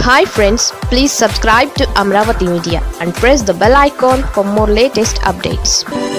hi friends please subscribe to Amaravati media and press the bell icon for more latest updates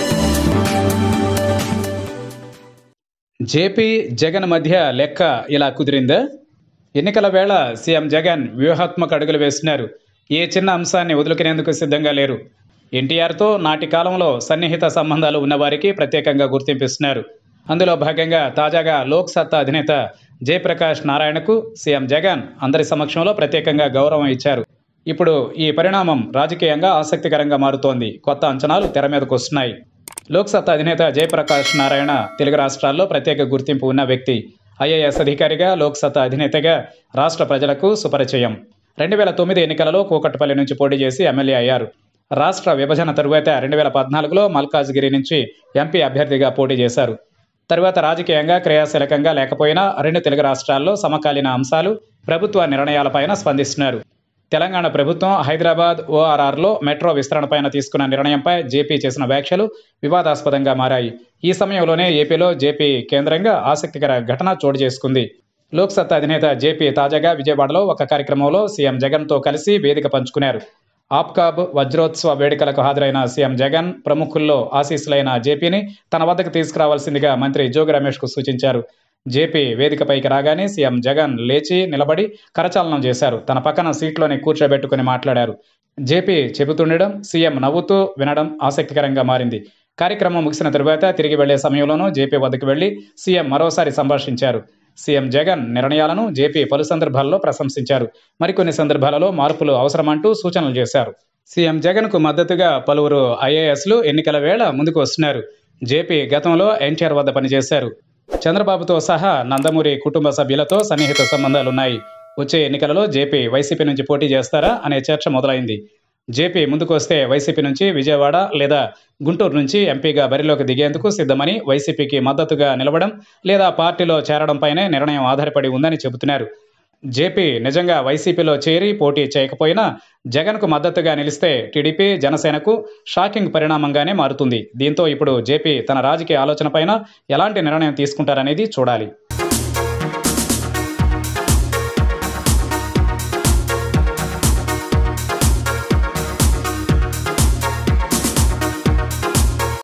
JP Jagan మధ్య లెక్క ఇలా కుదిరిందా ఎన్నికల వేళ CM Jagan వ్యూహాత్మక అడుగులు వేస్తున్నారు ఏ చిన్న అంశాన్ని వదులుకునేందుకు సిద్ధంగా లేరు ఎన్టీఆర్తో నాటి కాలంలో సన్నిహిత సంబంధాలు ఉన్నవారికి ప్రత్యేకంగా గుర్తింపిస్తున్నారు అందులో భాగంగా తాజాగా లోక్ సత్తా అధినేత జయప్రకాష్ నారాయణకు సీఎం జగన్ అందరి సమక్షంలో ప్రత్యేకంగా గౌరవం ఇచ్చారు ఇప్పుడు ఈ పరిణామం రాజకీయంగా ఆసక్తికరంగా మారుతోంది కొత్త అంచనాలు తెర మీదకు వస్తున్నాయి లోక్సత్తా అధినేత జయప్రకాష్ నారాయణ తెలుగు రాష్ట్రాల్లో ప్రత్యేక గుర్తింపు ఉన్న వ్యక్తి ఐఏఎస్ అధికారిగా లోక్సత్తా అధినేతగా రాష్ట్ర ప్రజలకు సుపరిచయం రెండు వేల తొమ్మిది ఎన్నికలలో కూకట్పల్లి నుంచి పోటీ చేసి ఎమ్మెల్యే అయ్యారు రాష్ట్ర విభజన తరువాత రెండు వేల పద్నాలుగులో మల్కాజ్గిరి నుంచి ఎంపీ అభ్యర్థిగా పోటీ చేశారు తరువాత రాజకీయంగా క్రియాశీలకంగా లేకపోయినా రెండు తెలుగు రాష్ట్రాల్లో సమకాలీన అంశాలు ప్రభుత్వ నిర్ణయాలపైన స్పందిస్తున్నారు తెలంగాణ ప్రభుత్వం హైదరాబాద్ ఓఆర్ఆర్లో మెట్రో విస్తరణపైన తీసుకున్న నిర్ణయంపై జేపీ చేసిన వ్యాఖ్యలు వివాదాస్పదంగా మారాయి ఈ సమయంలోనే ఏపీలో జేపీ కేంద్రంగా ఆసక్తికర ఘటన చోటు చేసుకుంది లోక్సత్తా అధినేత జేపీ తాజాగా విజయవాడలో ఒక కార్యక్రమంలో సీఎం జగన్తో కలిసి వేదిక పంచుకున్నారు ఆప్కాబ్ వజ్రోత్సవ వేడుకలకు హాజరైన సీఎం జగన్ ప్రముఖుల్లో ఆశీస్సులైన జేపీని తన వద్దకు తీసుకురావాల్సిందిగా మంత్రి జోగి రమేష్కు సూచించారు జేపీ వేదికపైకి రాగానే సీఎం జగన్ లేచి నిలబడి కరచాలనం చేశారు తన పక్కన సీట్లోనే కూర్చోబెట్టుకుని మాట్లాడారు జేపీ చెబుతుండడం సీఎం నవ్వుతూ వినడం ఆసక్తికరంగా మారింది కార్యక్రమం ముగిసిన తరువాత తిరిగి వెళ్లే సమయంలోనూ జేపీ వద్దకు వెళ్లి సీఎం మరోసారి సంభాషించారు సీఎం జగన్ నిర్ణయాలను జేపీ పలు సందర్భాల్లో ప్రశంసించారు మరికొన్ని సందర్భాలలో మార్పులు అవసరమంటూ సూచనలు చేశారు సీఎం జగన్కు మద్దతుగా పలువురు ఐఏఎస్లు ఎన్నికల వేళ ముందుకు వస్తున్నారు జేపీ గతంలో ఎన్టీఆర్ వద్ద పనిచేశారు చంద్రబాబుతో సహా నందమూరి కుటుంబ సభ్యులతో సన్నిహిత సంబంధాలున్నాయి వచ్చే ఎన్నికలలో జేపీ వైసీపీ నుంచి పోటీ చేస్తారా అనే చర్చ మొదలైంది జేపీ ముందుకు వస్తే వైసీపీ నుంచి విజయవాడ లేదా గుంటూరు నుంచి ఎంపీగా బరిలోకి దిగేందుకు సిద్ధమని వైసీపీకి మద్దతుగా నిలవడం లేదా పార్టీలో చేరడంపైనే నిర్ణయం ఆధారపడి ఉందని చెబుతున్నారు జేపీ నిజంగా వైసీపీలో చేరి పోటీ చేయకపోయినా జగన్కు మద్దతుగా నిలిస్తే టీడీపీ జనసేనకు షాకింగ్ పరిణామంగానే మారుతుంది దీంతో ఇప్పుడు జేపీ తన రాజకీయ ఆలోచనపైన ఎలాంటి నిర్ణయం తీసుకుంటారనేది చూడాలి